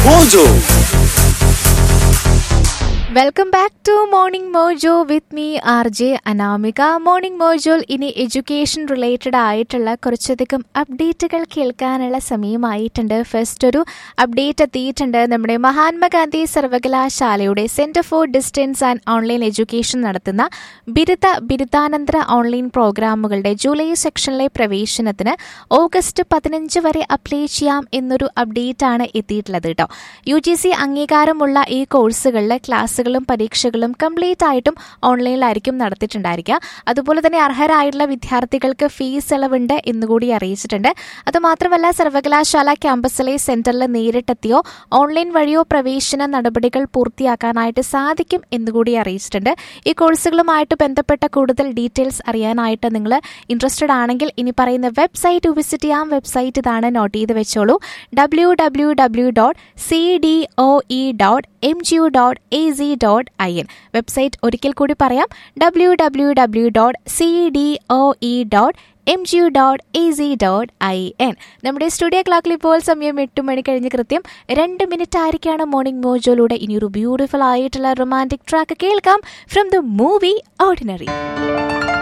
Mojo. Welcome back to morning Mojo with me R J Anamika morning മോജോയിൽ ഇനി education related ആയിട്ടുള്ള കുറച്ചധികം അപ്ഡേറ്റുകൾ കേൾക്കാനുള്ള സമയമായിട്ടുണ്ട് ഫസ്റ്റ് ഒരു അപ്ഡേറ്റ് എത്തിയിട്ടുണ്ട് നമ്മുടെ മഹാത്മാഗാന്ധി സർവകലാശാലയുടെ centre for distance and online education നടത്തുന്ന ബിരുദ ബിരുദാനന്തര ഓൺലൈൻ പ്രോഗ്രാമുകളുടെ ജൂലൈ സെക്ഷനിലെ പ്രവേശനത്തിന് ഓഗസ്റ്റ് പതിനഞ്ച് വരെ അപ്ലൈ ചെയ്യാം എന്നൊരു അപ്ഡേറ്റ് ആണ് എത്തിയിട്ടുള്ളത് കേട്ടോ യു ജി സി അംഗീകാരമുള്ള ഈ കോഴ്സുകളിൽ ക്ലാസ്സുകളും പരീക്ഷകളും കംപ്ലീറ്റ് ആയിട്ടും ഓൺലൈനിലായിരിക്കും നടത്തിയിട്ടുണ്ടായിരിക്കുക അതുപോലെ തന്നെ അർഹരായിട്ടുള്ള വിദ്യാർത്ഥികൾക്ക് ഫീസ് ഇളവുണ്ട് എന്നുകൂടി അറിയിച്ചിട്ടുണ്ട് അതുമാത്രമല്ല സർവകലാശാല ക്യാമ്പസിലെ സെന്ററിൽ നേരിട്ടെത്തിയോ ഓൺലൈൻ വഴിയോ പ്രവേശന നടപടികൾ പൂർത്തിയാക്കാനായിട്ട് സാധിക്കും എന്നുകൂടി അറിയിച്ചിട്ടുണ്ട് ഈ കോഴ്സുകളുമായിട്ട് ബന്ധപ്പെട്ട കൂടുതൽ ഡീറ്റെയിൽസ് അറിയാനായിട്ട് നിങ്ങൾ ഇൻട്രസ്റ്റഡ് ആണെങ്കിൽ ഇനി പറയുന്ന വെബ്സൈറ്റ് വിസിറ്റ് ചെയ്യാം വെബ്സൈറ്റ് ഇതാണ് നോട്ട് ചെയ്ത് വെച്ചോളൂ W W W dot C D O E dot M G U dot A C dot I N website ഒരിക്കൽ കൂടി പറയാം W W W dot C D O E dot M G U dot A C dot I N നമ്മുടെ studio ക്ലോക്കിൽ ഇപ്പോൾ സമയം എട്ട് മണി കഴിഞ്ഞ് കൃത്യം രണ്ട് മിനിറ്റ് ആയിരിക്കാണ് മോർണിംഗ് മോജോയിലൂടെ ഇനിയൊരു ബ്യൂട്ടിഫുൾ ആയിട്ടുള്ള റൊമാൻറ്റിക് ട്രാക്ക് കേൾക്കാം ഫ്രം ദ മൂവി ഓർഡിനറി